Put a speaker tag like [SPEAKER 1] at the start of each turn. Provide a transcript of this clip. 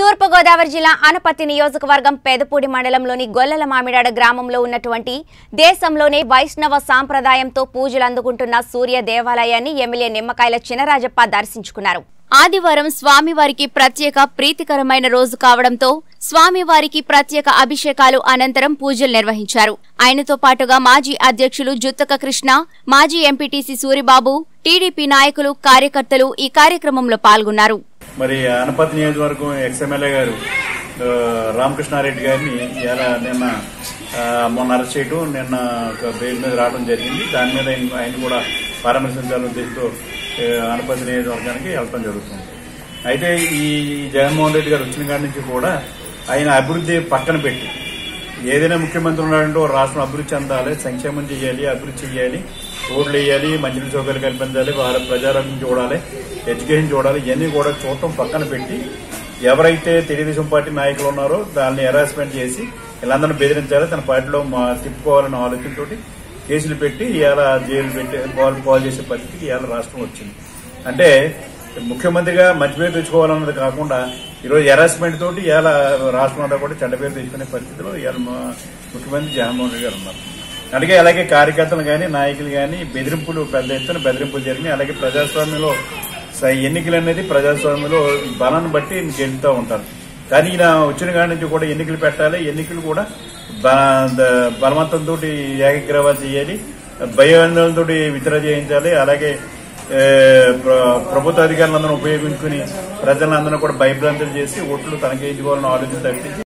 [SPEAKER 1] తూర్పుగోదావరి జిల్లా ఆనపత్తి నియోజకవర్గం పెదపూడి మండలంలోని గొల్లల మామిడాడ గ్రామంలో ఉన్నటువంటి దేశంలోనే వైష్ణవ సాంప్రదాయంతో పూజలు అందుకుంటున్న సూర్య దేవాలయాన్ని ఎమ్మెల్యే నిమ్మకాయల చినరాజప్ప దర్శించుకున్నారు ఆదివారం స్వామివారికి ప్రత్యేక ప్రీతికరమైన రోజు కావడంతో స్వామివారికి ప్రత్యేక అభిషేకాలు అనంతరం పూజలు నిర్వహించారు ఆయనతో పాటుగా మాజీ అధ్యక్షులు జుత్తక కృష్ణ మాజీ ఎంపీటీసీ సూరిబాబు టీడీపీ నాయకులు కార్యకర్తలు ఈ కార్యక్రమంలో పాల్గొన్నారు
[SPEAKER 2] మరి అనపతి నియోజకవర్గం ఎక్స్ఎమ్మెల్యే గారు ఆ, రామకృష్ణారెడ్డి గారిని ఇలా నిన్న ఆ, మొన్న అరెస్ట్ చేయడం నిన్న ఒక బెయిల్ మీద రావడం జరిగింది దాని మీద ఆయన ఆయన కూడా పరామర్శించాలని ఉద్దేశంతో ఆ, అనపతి నియోజకవర్గానికి వెళ్ళడం జరుగుతుంది అయితే ఈ జగన్మోహన్ రెడ్డి గారు వచ్చిన కాడి నుంచి కూడా ఆయన అభివృద్ధి పక్కన పెట్టి ఏదైనా ముఖ్యమంత్రి ఉన్నాడంటే ఓ రాష్ట్రం అభివృద్ధి చెందాలి సంక్షేమం చేయాలి అభివృద్ధి చేయాలి రోడ్లు వేయాలి మంచినీటి సౌకర్యాలు కల్పించాలి వాళ్ళ ప్రజారోగ్యం చూడాలి ఎడ్యుకేషన్ చూడాలి ఇవన్నీ కూడా చూడటం పక్కన పెట్టి ఎవరైతే తెలుగుదేశం పార్టీ నాయకులు ఉన్నారో దాన్ని హెరాస్మెంట్ చేసి వీళ్ళందరినీ బెదిరించాలి తన పార్టీలో మా- తిప్పుకోవాలన్న ఆలోచనతోటి కేసులు పెట్టి ఇవాళ జైలు పెట్టి పాలు పాలు చేసే పరిస్థితికి ఇవాళ రాష్ట్రం వచ్చింది అంటే ముఖ్యమంత్రిగా మంచి పేరు తెచ్చుకోవాలన్నది కాకుండా ఈరోజు హెరాస్మెంట్ తోటి ఇవాళ రాష్ట్రం అంతా కూడా చెడ్డ పేరు తెచ్చుకునే పరిస్థితిలో ఇవాళ మా ముఖ్యమంత్రి జగన్మోహన్ రెడ్డి గారు ఉన్నారు అలాగే అలాగే కార్యకర్తలు కానీ నాయకులు కానీ బెదిరింపులు పెద్ద ఎత్తున బెదిరింపులు జరిగినాయి అలాగే ప్రజాస్వామ్యంలో స- ఎన్నికలు అనేది ప్రజాస్వామ్యంలో బలాన్ని బట్టి గెలుతూ ఉంటారు కానీ ఈయన వచ్చిన కాడి నుంచి కూడా ఎన్నికలు పెట్టాలి ఎన్నికలు కూడా బ- ద- బలవంతంతో ఏకగ్రవాలు చేయాలి భయాందోళనతో విత్డ్రా చేయించాలి అలాగే ఏ, ప్ర- ప్రభుత్వ అధికారులందరూ ఉపయోగించుకుని ప్రజలందరూ కూడా భయభ్రాంతులు చేసి ఓట్లు తనకేయించుకోవాలని ఆలోచన తప్పించి